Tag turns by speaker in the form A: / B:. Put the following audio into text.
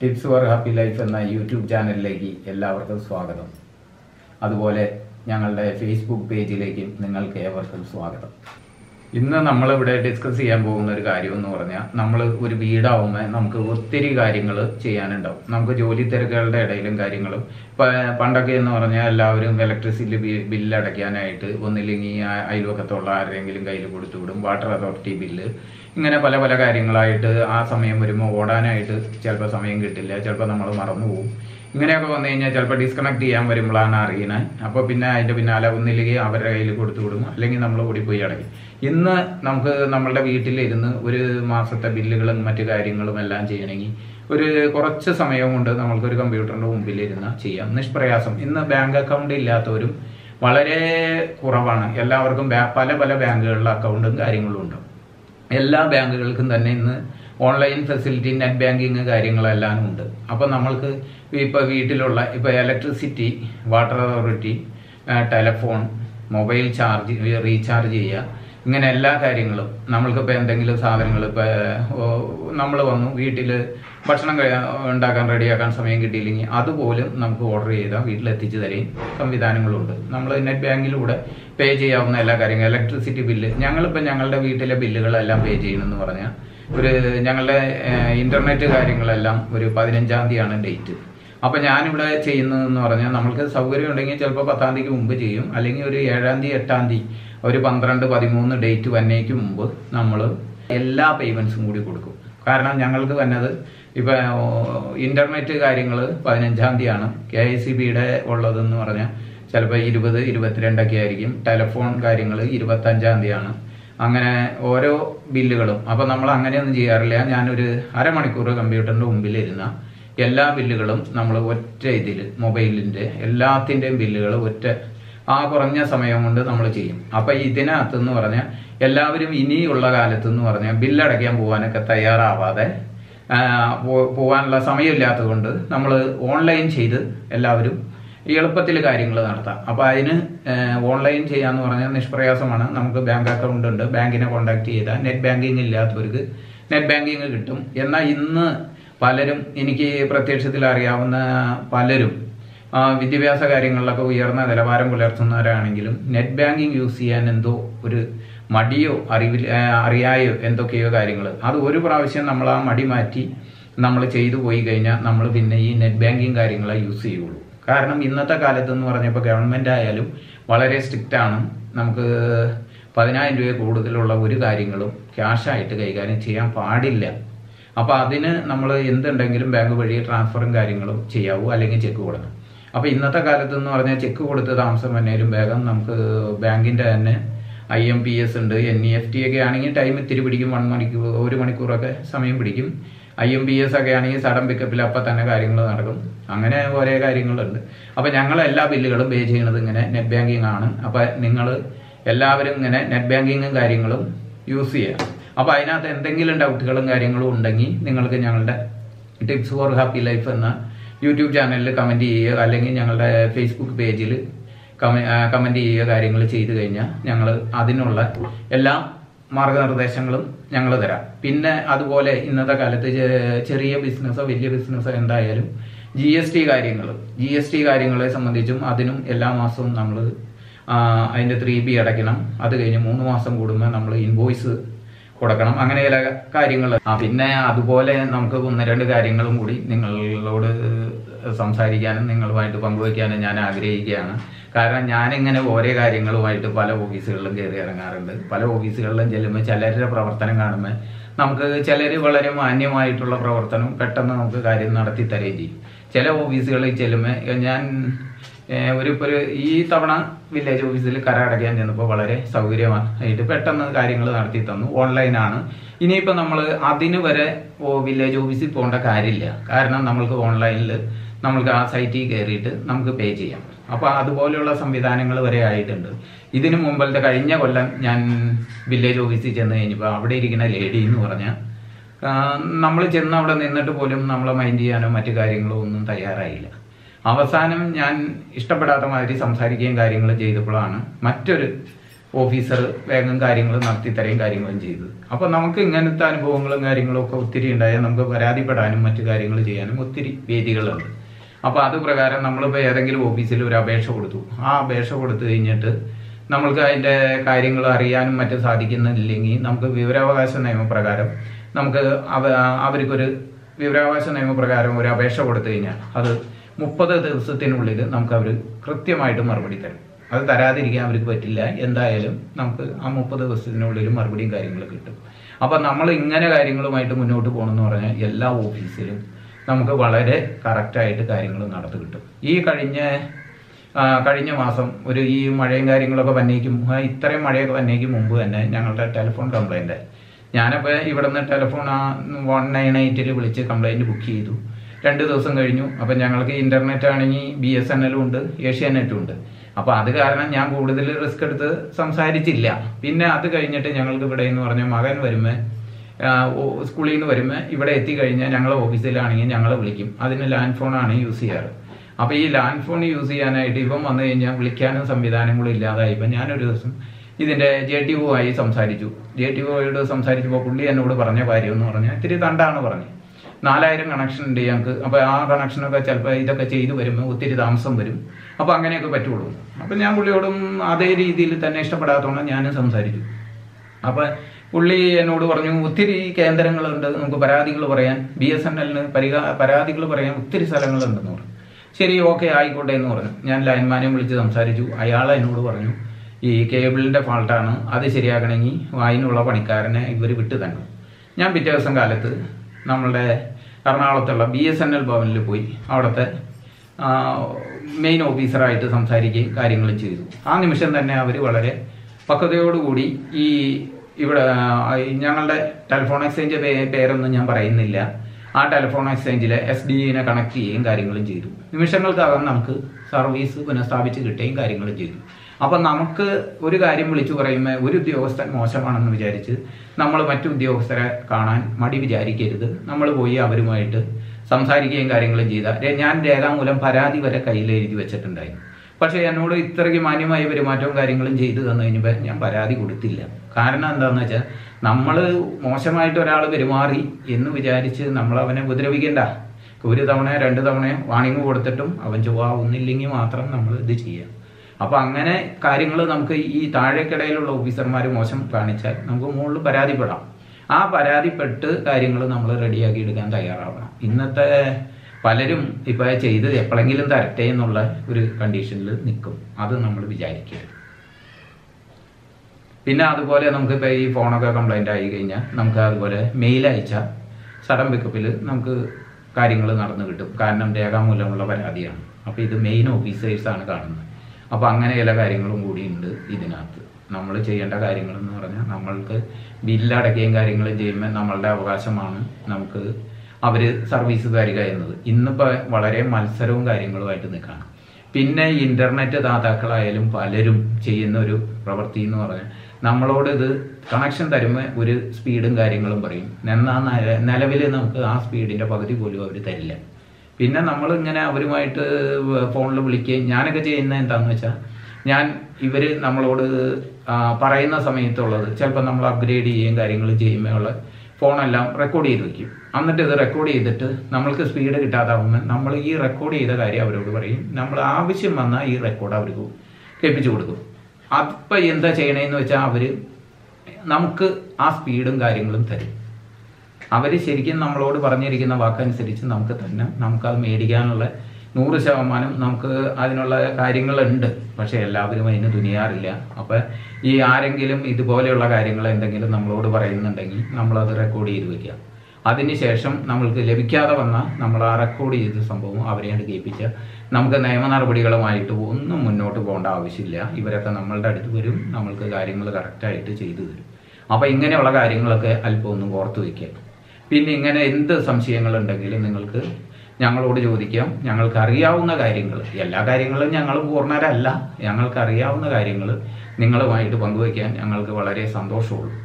A: tips for happy life എന്ന YouTube ചാനലിലേക്ക് എല്ലാവർക്കും സ്വാഗതം അതുപോലെ ഞങ്ങളുടെ ഫേസ്ബുക്ക് പേജിലേക്കും നിങ്ങൾക്ക് ഏവർക്കും സ്വാഗതം ഇന്ന് നമ്മളിവിടെ ഡിസ്കസ് ചെയ്യാൻ പോകുന്ന ഒരു കാര്യം എന്ന് പറഞ്ഞാൽ നമ്മൾ ഒരു വീടാവുമ്പോൾ നമുക്ക് ഒത്തിരി കാര്യങ്ങൾ ചെയ്യാനുണ്ടാവും നമുക്ക് ജോലി തിരക്കുകളുടെ ഇടയിലും കാര്യങ്ങളും ഇപ്പം പണ്ടൊക്കെ എന്ന് പറഞ്ഞാൽ എല്ലാവരും ഇലക്ട്രിസിറ്റി ബില്ല് അടയ്ക്കാനായിട്ട് ഒന്നില്ലെങ്കിൽ ആ അയൽവക്കത്തുള്ള ആരുടെയെങ്കിലും കയ്യിൽ കൊടുത്തു വിടും വാട്ടർ അതോറിറ്റി ബില്ല് ഇങ്ങനെ പല പല കാര്യങ്ങളായിട്ട് ആ സമയം വരുമ്പോൾ ഓടാനായിട്ട് ചിലപ്പോൾ സമയം കിട്ടില്ല ചിലപ്പോൾ നമ്മൾ മറന്നു പോകും ഇങ്ങനെയൊക്കെ വന്നു കഴിഞ്ഞാൽ ചിലപ്പോൾ ഡിസ്കണക്ട് ചെയ്യാൻ വരുമ്പോഴാണ് അറിയണത് അപ്പോൾ പിന്നെ അതിൻ്റെ പിന്നാലെ ഒന്നില്ലെങ്കിൽ അവരുടെ കയ്യിൽ കൊടുത്തു വിടും അല്ലെങ്കിൽ നമ്മൾ ഓടിപ്പോയി അടയ്ക്കും ഇന്ന് നമുക്ക് നമ്മളുടെ വീട്ടിലിരുന്ന് ഒരു മാസത്തെ ബില്ലുകളും മറ്റു കാര്യങ്ങളും എല്ലാം ചെയ്യണമെങ്കിൽ ഒരു കുറച്ച് സമയം കൊണ്ട് നമ്മൾക്കൊരു കമ്പ്യൂട്ടറിൻ്റെ മുമ്പിലിരുന്ന് ചെയ്യാം നിഷ്പ്രയാസം ഇന്ന് ബാങ്ക് അക്കൗണ്ട് ഇല്ലാത്തവരും വളരെ കുറവാണ് എല്ലാവർക്കും ബാ- പല പല ബാങ്കുകളിലെ അക്കൗണ്ടും കാര്യങ്ങളും ഉണ്ട് എല്ലാ ബാങ്കുകൾക്കും തന്നെ ഇന്ന് ഓൺലൈൻ ഫെസിലിറ്റി നെറ്റ് ബാങ്കിങ് കാര്യങ്ങളെല്ലാം ഉണ്ട് അപ്പോൾ നമ്മൾക്ക് ഇപ്പോൾ വീട്ടിലുള്ള ഇപ്പോൾ electricity water authority telephone mobile charge recharge ചെയ്യുക ഇങ്ങനെ എല്ലാ കാര്യങ്ങളും നമ്മൾക്കിപ്പോൾ എന്തെങ്കിലും സാധനങ്ങൾ ഇപ്പോൾ നമ്മൾ വന്നു വീട്ടിൽ ഭക്ഷണം കഴി- ഉണ്ടാക്കാൻ റെഡിയാക്കാൻ സമയം കിട്ടിയില്ലെങ്കിൽ അതുപോലും നമുക്ക് ഓർഡർ ചെയ്താൽ വീട്ടിലെത്തിച്ച് തരുകയും സംവിധാനങ്ങളുണ്ട് നമ്മൾ നെറ്റ് ബാങ്കിലൂടെ പേ ചെയ്യാവുന്ന എല്ലാ കാര്യങ്ങളും ഇലക്ട്രിസിറ്റി ബില്ല് ഞങ്ങളിപ്പോൾ ഞങ്ങളുടെ വീട്ടിലെ ബില്ലുകളെല്ലാം പേ ചെയ്യണമെന്ന് പറഞ്ഞാൽ ഒരു ഞങ്ങളുടെ ഇന്റർനെറ്റ് കാര്യങ്ങളെല്ലാം ഒരു പതിനഞ്ചാം തീയതിയാണ് ഡേറ്റ് അപ്പൊ ഞാനിവിടെ ചെയ്യുന്നതെന്ന് പറഞ്ഞാൽ നമ്മൾക്ക് സൗകര്യം ഉണ്ടെങ്കിൽ ചിലപ്പോൾ പത്താം തീയതിക്ക് മുമ്പ് ചെയ്യും അല്ലെങ്കിൽ ഒരു ഏഴാം തീയതി എട്ടാം തീയതി ഒരു പന്ത്രണ്ട് പതിമൂന്ന് ഡേറ്റ് വന്നേക്ക് മുമ്പ് നമ്മൾ എല്ലാ പേയ്മെന്റ്സും കൂടി കൊടുക്കും കാരണം ഞങ്ങൾക്ക് വന്നത് ഇപ്പൊ ഇന്റർനെറ്റ് കാര്യങ്ങൾ പതിനഞ്ചാം തീയതിയാണ് കെ ഐ സി ബിയുടെ ഉള്ളതെന്ന് പറഞ്ഞാൽ ചിലപ്പോൾ ഇരുപത് ഇരുപത്തിരണ്ടൊക്കെ ആയിരിക്കും ടെലഫോൺ കാര്യങ്ങൾ ഇരുപത്തഞ്ചാം തീയതിയാണ് അങ്ങനെ ഓരോ ബില്ലുകളും അപ്പം നമ്മൾ അങ്ങനെയൊന്നും ചെയ്യാറില്ല ഞാനൊരു അരമണിക്കൂർ കമ്പ്യൂട്ടറിൻ്റെ മുമ്പിൽ ഇരുന്ന എല്ലാ ബില്ലുകളും നമ്മൾ ഒറ്റ ഇതിൽ മൊബൈലിൻ്റെ എല്ലാത്തിൻ്റെയും ബില്ലുകൾ ഒറ്റ ആ കുറഞ്ഞ സമയം കൊണ്ട് നമ്മൾ ചെയ്യും അപ്പം ഇതിനകത്തെന്ന് പറഞ്ഞാൽ എല്ലാവരും ഇനിയുള്ള കാലത്ത് എന്ന് പറഞ്ഞാൽ ബില്ലടയ്ക്കാൻ പോകാനൊക്കെ തയ്യാറാവാതെ ആ, പോ- പോകാനുള്ള സമയമില്ലാത്തത് കൊണ്ട് നമ്മൾ ഓൺലൈൻ ചെയ്ത് എല്ലാവരും എളുപ്പത്തിൽ കാര്യങ്ങൾ നടത്താം അപ്പോൾ അതിന് ഓൺലൈൻ ചെയ്യാന്ന് പറഞ്ഞാൽ നിഷ്പ്രയാസമാണ് നമുക്ക് ബാങ്ക് അക്കൗണ്ട് ഉണ്ട് ബാങ്കിനെ കോൺടാക്ട് ചെയ്താൽ നെറ്റ് ബാങ്കിങ് ഇല്ലാത്തവർക്ക് നെറ്റ് ബാങ്കിങ് കിട്ടും എന്നാൽ ഇന്ന് പലരും എനിക്ക് പ്രത്യക്ഷത്തിൽ അറിയാവുന്ന പലരും ആ, വിദ്യാഭ്യാസ കാര്യങ്ങളിലൊക്കെ ഉയർന്ന നിലവാരം പുലർത്തുന്നവരാണെങ്കിലും നെറ്റ് ബാങ്കിങ് യൂസ് ചെയ്യാൻ എന്തോ ഒരു മടിയോ അറിവിൽ ആ, അറിയായോ എന്തൊക്കെയോ കാര്യങ്ങൾ അത് ഒരു പ്രാവശ്യം നമ്മൾ ആ മടി മാറ്റി നമ്മൾ ചെയ്തു പോയി കഴിഞ്ഞാൽ നമ്മൾ പിന്നെ ഈ നെറ്റ് ബാങ്കിങ് കാര്യങ്ങളെ യൂസ് ചെയ്യുള്ളൂ കാരണം ഇന്നത്തെ കാലത്ത് എന്ന് പറഞ്ഞപ്പോൾ ഗവൺമെന്റ് ആയാലും വളരെ സ്ട്രിക്റ്റ് ആണ് നമുക്ക് പതിനായിരം രൂപ കൂടുതലുള്ള ഒരു കാര്യങ്ങളും ക്യാഷായിട്ട് കൈകാര്യം ചെയ്യാൻ പാടില്ല അപ്പോൾ അതിന് നമ്മൾ എന്തുണ്ടെങ്കിലും ബാങ്ക് വഴി ട്രാൻസ്ഫറും കാര്യങ്ങളും ചെയ്യാവൂ അല്ലെങ്കിൽ ചെക്ക് കൊടുക്കണം അപ്പോൾ ഇന്നത്തെ കാലത്ത് എന്ന് പറഞ്ഞാൽ ചെക്ക് കൊടുത്ത് താമസം വന്നേലും വേഗം നമുക്ക് ബാങ്കിന്റെ തന്നെ ഐ എം പി എസ് ഉണ്ട് എൻ ഇ എഫ് ടി ഒക്കെ ആണെങ്കിൽ ടൈം ഇത്തിരി പിടിക്കും വൺ മണിക്കൂർ ഒരു മണിക്കൂറൊക്കെ സമയം പിടിക്കും ഐ എം പി എസ് ഒക്കെ ആണെങ്കിൽ സഡൻ പിക്കപ്പിൽ അപ്പം തന്നെ കാര്യങ്ങൾ നടക്കും അങ്ങനെ ഓരോ കാര്യങ്ങളുണ്ട് അപ്പം ഞങ്ങൾ എല്ലാ ബില്ലുകളും പേ ചെയ്യുന്നത് ഇങ്ങനെ നെറ്റ് ബാങ്കിങ് ആണ് അപ്പം നിങ്ങൾ എല്ലാവരും ഇങ്ങനെ നെറ്റ് ബാങ്കിങ്ങും കാര്യങ്ങളും യൂസ് ചെയ്യുക അപ്പോൾ അതിനകത്ത് എന്തെങ്കിലും ഡൗട്ടുകളും കാര്യങ്ങളും ഉണ്ടെങ്കിൽ നിങ്ങൾക്ക് ഞങ്ങളുടെ ടിപ്സ് ഫോർ ഹാപ്പി ലൈഫ് എന്ന യൂട്യൂബ് ചാനലിൽ കമൻറ്റ് ചെയ്യുക അല്ലെങ്കിൽ ഞങ്ങളുടെ ഫേസ്ബുക്ക് പേജിൽ കമൻറ്റ് ചെയ്യുക കാര്യങ്ങൾ ചെയ്തു കഴിഞ്ഞാൽ ഞങ്ങൾ അതിനുള്ള എല്ലാ മാർഗനിർദ്ദേശങ്ങളും ഞങ്ങൾ തരാം പിന്നെ അതുപോലെ ഇന്നത്തെ കാലത്ത് ചെ- ചെറിയ ബിസിനസ്സോ വലിയ ബിസിനസ്സോ എന്തായാലും ജി എസ് ടി കാര്യങ്ങൾ ജി എസ് ടി കാര്യങ്ങളെ സംബന്ധിച്ചും അതിനും എല്ലാ മാസവും നമ്മൾ അതിൻ്റെ ത്രീ ബി അടയ്ക്കണം അത് കഴിഞ്ഞ് മൂന്ന് മാസം കൂടുമ്പോൾ നമ്മൾ ഇൻവോയ്സ് കൊടുക്കണം അങ്ങനെ ചില കാര്യങ്ങൾ ആ പിന്നെ അതുപോലെ നമുക്ക് ഒന്ന് രണ്ട് കാര്യങ്ങളും കൂടി നിങ്ങളോട് സംസാരിക്കാനും നിങ്ങളുമായിട്ട് പങ്കുവയ്ക്കാനും ഞാൻ ആഗ്രഹിക്കുകയാണ് കാരണം ഞാനിങ്ങനെ ഓരോ കാര്യങ്ങളുമായിട്ട് പല ഓഫീസുകളിലും കയറി ഇറങ്ങാറുണ്ട് പല ഓഫീസുകളിലും ചെല്ലുമ്പോൾ ചിലരുടെ പ്രവർത്തനം കാണുമ്പോൾ നമുക്ക് ചിലർ വളരെ മാന്യമായിട്ടുള്ള പ്രവർത്തനം പെട്ടെന്ന് നമുക്ക് കാര്യം നടത്തി തരുകയും ചെയ്യും ചില ഓഫീസുകളിൽ ചെല്ലുമ്പോൾ ഞാൻ ഏഹ് ഒരു ഇപ്പൊ ഒരു ഈ തവണ വില്ലേജ് ഓഫീസിൽ കര അടയ്ക്കാൻ ചെന്നപ്പോൾ വളരെ സൗകര്യമായിട്ട് പെട്ടെന്ന് കാര്യങ്ങൾ നടത്തി തന്നു ഓൺലൈനാണ് ഇനിയിപ്പോൾ നമ്മൾ അതിന് വരെ ഓ വില്ലേജ് ഓഫീസിൽ പോകേണ്ട കാര്യമില്ല കാരണം നമ്മൾക്ക് ഓൺലൈനിൽ നമ്മൾക്ക് ആ സൈറ്റിൽ കയറിയിട്ട് നമുക്ക് പേ ചെയ്യാം അപ്പോൾ അതുപോലെയുള്ള സംവിധാനങ്ങൾ വരെ ആയിട്ടുണ്ട് ഇതിനു മുമ്പത്തെ കഴിഞ്ഞ കൊല്ലം ഞാൻ വില്ലേജ് ഓഫീസിൽ ചെന്ന് കഴിഞ്ഞപ്പോൾ അവിടെ ഇരിക്കുന്ന ലേഡി എന്ന് പറഞ്ഞാൽ നമ്മൾ ചെന്ന് അവിടെ നിന്നിട്ട് പോലും നമ്മളെ മൈൻഡ് ചെയ്യാനോ മറ്റു കാര്യങ്ങളോ ഒന്നും തയ്യാറായില്ല അവസാനം ഞാൻ ഇഷ്ടപ്പെടാത്ത മാതിരി സംസാരിക്കുകയും കാര്യങ്ങൾ ചെയ്തപ്പോഴാണ് മറ്റൊരു ഓഫീസർ വേഗം കാര്യങ്ങൾ നടത്തി തരുകയും കാര്യങ്ങളും ചെയ്തത് അപ്പോൾ നമുക്ക് ഇങ്ങനത്തെ അനുഭവങ്ങളും കാര്യങ്ങളും ഒക്കെ ഒത്തിരി ഉണ്ടായാൽ നമുക്ക് പരാതിപ്പെടാനും മറ്റു കാര്യങ്ങൾ ചെയ്യാനും ഒത്തിരി വേദികളുണ്ട് അപ്പോൾ അത് പ്രകാരം നമ്മളിപ്പോൾ ഏതെങ്കിലും ഓഫീസിൽ ഒരു അപേക്ഷ കൊടുത്തു ആ അപേക്ഷ കൊടുത്തു കഴിഞ്ഞിട്ട് നമ്മൾക്ക് അതിൻ്റെ കാര്യങ്ങൾ അറിയാനും മറ്റും സാധിക്കുന്നില്ലെങ്കിൽ നമുക്ക് വിവരാവകാശ നിയമപ്രകാരം നമുക്ക് അവ അവർക്കൊരു വിവരാവകാശ നിയമപ്രകാരം ഒരു അപേക്ഷ കൊടുത്തു കഴിഞ്ഞാൽ അത് മുപ്പത് ദിവസത്തിനുള്ളിൽ നമുക്ക് അവർ കൃത്യമായിട്ട് മറുപടി തരും അത് തരാതിരിക്കാൻ അവർക്ക് പറ്റില്ല എന്തായാലും നമുക്ക് ആ മുപ്പത് ദിവസത്തിനുള്ളിൽ മറുപടിയും കാര്യങ്ങളും കിട്ടും അപ്പം നമ്മൾ ഇങ്ങനെ കാര്യങ്ങളുമായിട്ട് മുന്നോട്ട് പോകണമെന്ന് പറഞ്ഞാൽ എല്ലാ ഓഫീസിലും നമുക്ക് വളരെ കറക്റ്റായിട്ട് കാര്യങ്ങൾ നടത്തി കിട്ടും ഈ കഴിഞ്ഞ ആ, കഴിഞ്ഞ മാസം ഒരു ഈ മഴയും കാര്യങ്ങളൊക്കെ വന്നേക്കും ആ, ഇത്രയും മഴയൊക്കെ വന്നേക്കും മുമ്പ് തന്നെ ഞങ്ങളുടെ ടെലിഫോൺ കംപ്ലൈൻ്റ് ഞാനപ്പോൾ ഇവിടെ നിന്ന് ടെലിഫോൺ ആ വൺ നയൻ എയ്റ്റിൽ വിളിച്ച് കംപ്ലൈൻറ്റ് ബുക്ക് ചെയ്തു രണ്ട് ദിവസം കഴിഞ്ഞു അപ്പം ഞങ്ങൾക്ക് ഇൻ്റർനെറ്റ് ആണെങ്കിൽ ബി എസ് എൻ എല്ലും ഉണ്ട് ഏഷ്യാനെറ്റും ഉണ്ട് അപ്പോൾ അത് കാരണം ഞാൻ കൂടുതൽ റിസ്ക് എടുത്ത് സംസാരിച്ചില്ല പിന്നെ അത് കഴിഞ്ഞിട്ട് ഞങ്ങൾക്ക് ഇവിടെ എന്ന് പറഞ്ഞാൽ മകൻ വരുമ്പോൾ സ്കൂളിൽ നിന്ന് വരുമ്പോൾ ഇവിടെ എത്തിക്കഴിഞ്ഞാൽ ഞങ്ങളെ ഓഫീസിലാണെങ്കിൽ ഞങ്ങളെ വിളിക്കും അതിന് ലാൻഡ് ഫോണാണ് യൂസ് ചെയ്യാറ് അപ്പോൾ ഈ ലാൻഡ് ഫോൺ യൂസ് ചെയ്യാനായിട്ട് ഇവൻ വന്നു കഴിഞ്ഞാൽ വിളിക്കാനും സംവിധാനങ്ങളും ഇല്ലാതായപ്പോൾ ഞാനൊരു ദിവസം ഇതിൻ്റെ ജെ ടി ഒ ആയി സംസാരിച്ചു ജെ ടി ഒയോട് സംസാരിച്ചപ്പോൾ പുള്ളി എന്നോട് പറഞ്ഞ കാര്യം എന്ന് പറഞ്ഞാൽ ഇത്തിരി തണ്ടാണ് പറഞ്ഞത് നാലായിരം കണക്ഷൻ ഉണ്ട് ഞങ്ങൾക്ക് അപ്പോൾ ആ കണക്ഷനൊക്കെ ചിലപ്പോൾ ഇതൊക്കെ ചെയ്തു വരുമ്പോൾ ഒത്തിരി താമസം വരും അപ്പോൾ അങ്ങനെയൊക്കെ പറ്റുള്ളൂ അപ്പോൾ ഞാൻ പുള്ളിയോടും അതേ രീതിയിൽ തന്നെ ഇഷ്ടപ്പെടാത്തതുകൊണ്ട് ഞാനും സംസാരിച്ചു അപ്പോൾ പുള്ളി എന്നോട് പറഞ്ഞു ഒത്തിരി കേന്ദ്രങ്ങളുണ്ട് നമുക്ക് പരാതികൾ പറയാൻ ബി എസ് എൻ എല്ലിന് പരിഹാ പരാതികൾ പറയാൻ ഒത്തിരി സ്ഥലങ്ങളുണ്ടെന്ന് പറഞ്ഞു ശരി ഓക്കെ ആയിക്കോട്ടെ എന്ന് പറഞ്ഞു ഞാൻ ലൈൻമാനെ വിളിച്ച് സംസാരിച്ചു അയാൾ എന്നോട് പറഞ്ഞു ഈ കേബിളിൻ്റെ ഫാൾട്ടാണ് അത് ശരിയാക്കണമെങ്കിൽ അതിനുള്ള പണിക്കാരനെ ഇവർ വിട്ടു തന്നു ഞാൻ പിറ്റേ ദിവസം കാലത്ത് നമ്മളുടെ എറണാകുളത്തുള്ള ബി എസ് എൻ എൽ ഭവനിൽ പോയി അവിടുത്തെ മെയിൻ ഓഫീസറായിട്ട് സംസാരിക്കുകയും കാര്യങ്ങൾ ചെയ്തു ആ നിമിഷം തന്നെ അവർ വളരെ പക്വതയോടുകൂടി ഈ ഇവിടെ ആ, ഈ ഞങ്ങളുടെ ടെലിഫോൺ എക്സ്ചേഞ്ച് പേ- പേരൊന്നും ഞാൻ പറയുന്നില്ല ആ ടെലിഫോൺ എക്സ്ചേഞ്ചിലെ എസ് ഡി ഇനെ കണക്ട് ചെയ്യുകയും കാര്യങ്ങളും ചെയ്തു നിമിഷങ്ങൾക്കകം നമുക്ക് സർവീസ് പുനഃസ്ഥാപിച്ച് കിട്ടുകയും കാര്യങ്ങളും ചെയ്തു അപ്പം നമുക്ക് ഒരു കാര്യം വിളിച്ചു പറയുമ്പോൾ ഒരു ഉദ്യോഗസ്ഥൻ മോശമാണെന്ന് വിചാരിച്ച് നമ്മൾ മറ്റു ഉദ്യോഗസ്ഥരെ കാണാൻ മടി വിചാരിക്കരുത് നമ്മൾ പോയി അവരുമായിട്ട് സംസാരിക്കുകയും കാര്യങ്ങളും ചെയ്ത രേ- ഞാൻ രേഖാമൂലം പരാതി വരെ കയ്യിൽ എഴുതി വെച്ചിട്ടുണ്ടായിരുന്നു പക്ഷേ എന്നോട് ഇത്രയ്ക്ക് മാന്യമായ പെരുമാറ്റവും കാര്യങ്ങളും ചെയ്തു തന്നു കഴിഞ്ഞപ്പോൾ ഞാൻ പരാതി കൊടുത്തില്ല കാരണം എന്താണെന്ന് വെച്ചാൽ നമ്മൾ മോശമായിട്ട് ഒരാൾ പെരുമാറി എന്ന് വിചാരിച്ച് നമ്മൾ അവനെ ഉപദ്രവിക്കണ്ട ഒരു തവണ രണ്ട് തവണ വാണിംഗ് കൊടുത്തിട്ടും അവൻ ചൊവ്വാവുന്നില്ലെങ്കിൽ മാത്രം നമ്മൾ ഇത് ചെയ്യാം അപ്പോൾ അങ്ങനെ കാര്യങ്ങൾ നമുക്ക് ഈ താഴേക്കിടയിലുള്ള ഓഫീസർമാർ മോശം കാണിച്ചാൽ നമുക്ക് മുകളിൽ പരാതിപ്പെടാം ആ പരാതിപ്പെട്ട് കാര്യങ്ങൾ നമ്മൾ റെഡിയാക്കി എടുക്കാൻ തയ്യാറാവണം ഇന്നത്തെ പലരും ഇപ്പം ചെയ്ത് എപ്പോഴെങ്കിലും തരട്ടെ എന്നുള്ള ഒരു കണ്ടീഷനിൽ നിൽക്കും അത് നമ്മൾ വിചാരിക്കരുത് പിന്നെ അതുപോലെ നമുക്ക് ഇപ്പോൾ ഈ ഫോണൊക്കെ കംപ്ലൈൻ്റ് ആയി കഴിഞ്ഞാൽ നമുക്ക് അതുപോലെ മെയിൽ അയച്ചാൽ സഡൻ പിക്കപ്പിൽ നമുക്ക് കാര്യങ്ങൾ നടന്നു കിട്ടും കാരണം രേഖാമൂലമുള്ള പരാതിയാണ് അപ്പോൾ ഇത് മെയിൻ ഓഫീസേഴ്സാണ് കാണുന്നത് അപ്പോൾ അങ്ങനെ ചില കാര്യങ്ങളും കൂടി ഉണ്ട് ഇതിനകത്ത് നമ്മൾ ചെയ്യേണ്ട കാര്യങ്ങൾ എന്ന് പറഞ്ഞാൽ നമ്മൾക്ക് ബില്ലടക്കുകയും കാര്യങ്ങളും ചെയ്യുമ്പോൾ നമ്മളുടെ അവകാശമാണ് നമുക്ക് അവർ സർവീസ് തരിക എന്നത് ഇന്നിപ്പോൾ വളരെ മത്സരവും കാര്യങ്ങളുമായിട്ട് നിൽക്കുകയാണ് പിന്നെ ഇൻ്റർനെറ്റ് ദാതാക്കളായാലും പലരും ചെയ്യുന്ന ഒരു പ്രവൃത്തി എന്ന് പറഞ്ഞാൽ നമ്മളോട് ഇത് കണക്ഷൻ തരുമ്പോൾ ഒരു സ്പീഡും കാര്യങ്ങളും പറയും എന്നാൽ നിലവിൽ നമുക്ക് ആ സ്പീഡിൻ്റെ പകുതി പോലും അവർ തരില്ല പിന്നെ നമ്മൾ ഇങ്ങനെ അവരുമായിട്ട് ഫോണിൽ വിളിക്കുകയും ഞാനൊക്കെ ചെയ്യുന്നത് എന്താണെന്ന് വെച്ചാൽ ഞാൻ ഇവർ നമ്മളോട് ആ, പറയുന്ന സമയത്തുള്ളത് ചിലപ്പോൾ നമ്മൾ അപ്ഗ്രേഡ് ചെയ്യുകയും കാര്യങ്ങൾ ചെയ്യുമ്പോൾ ഉള്ള ഫോണെല്ലാം റെക്കോർഡ് ചെയ്ത് വെക്കും എന്നിട്ട് ഇത് റെക്കോർഡ് ചെയ്തിട്ട് നമ്മൾക്ക് സ്പീഡ് കിട്ടാതാവുമ്പോൾ നമ്മൾ ഈ റെക്കോർഡ് ചെയ്ത കാര്യം അവരോട് പറയും നമ്മൾ ആവശ്യം വന്നാൽ ഈ റെക്കോർഡ് അവർക്ക് കേൾപ്പിച്ചു കൊടുക്കും അപ്പം എന്താ ചെയ്യണേന്ന് വെച്ചാൽ അവർ നമുക്ക് ആ സ്പീഡും കാര്യങ്ങളും തരും അവർ ശരിക്കും നമ്മളോട് പറഞ്ഞിരിക്കുന്ന വാക്കനുസരിച്ച് നമുക്ക് തന്നെ നമുക്കത് മേടിക്കാനുള്ള നൂറ് ശതമാനം നമുക്ക് അതിനുള്ള കാര്യങ്ങളുണ്ട് പക്ഷേ എല്ലാവരും അതിന് തുനിയാറില്ല അപ്പം ഈ ആരെങ്കിലും ഇതുപോലെയുള്ള കാര്യങ്ങൾ എന്തെങ്കിലും നമ്മളോട് പറയുന്നുണ്ടെങ്കിൽ നമ്മളത് റെക്കോർഡ് ചെയ്ത് വെക്കുക അതിനുശേഷം നമ്മൾക്ക് ലഭിക്കാതെ വന്നാൽ നമ്മൾ ആ റെക്കോർഡ് ചെയ്ത സംഭവം അവരെയാണ് കേൾപ്പിച്ച് നമുക്ക് നിയമ നടപടികളുമായിട്ട് ഒന്നും മുന്നോട്ട് പോകേണ്ട ആവശ്യമില്ല ഇവരൊക്കെ നമ്മളുടെ അടുത്ത് വരും നമ്മൾക്ക് കാര്യങ്ങൾ കറക്റ്റായിട്ട് ചെയ്തു തരും അപ്പോൾ ഇങ്ങനെയുള്ള കാര്യങ്ങളൊക്കെ അല്പം ഒന്ന് ഓർത്ത് വയ്ക്കുക പിന്നെ ഇങ്ങനെ എന്ത് സംശയങ്ങളുണ്ടെങ്കിലും നിങ്ങൾക്ക് ഞങ്ങളോട് ചോദിക്കാം ഞങ്ങൾക്ക് അറിയാവുന്ന കാര്യങ്ങൾ എല്ലാ കാര്യങ്ങളും ഞങ്ങൾ പൂർണ്ണരല്ല ഞങ്ങൾക്ക് അറിയാവുന്ന കാര്യങ്ങൾ നിങ്ങളുമായിട്ട് പങ്കുവയ്ക്കാൻ ഞങ്ങൾക്ക് വളരെ സന്തോഷമുള്ളൂ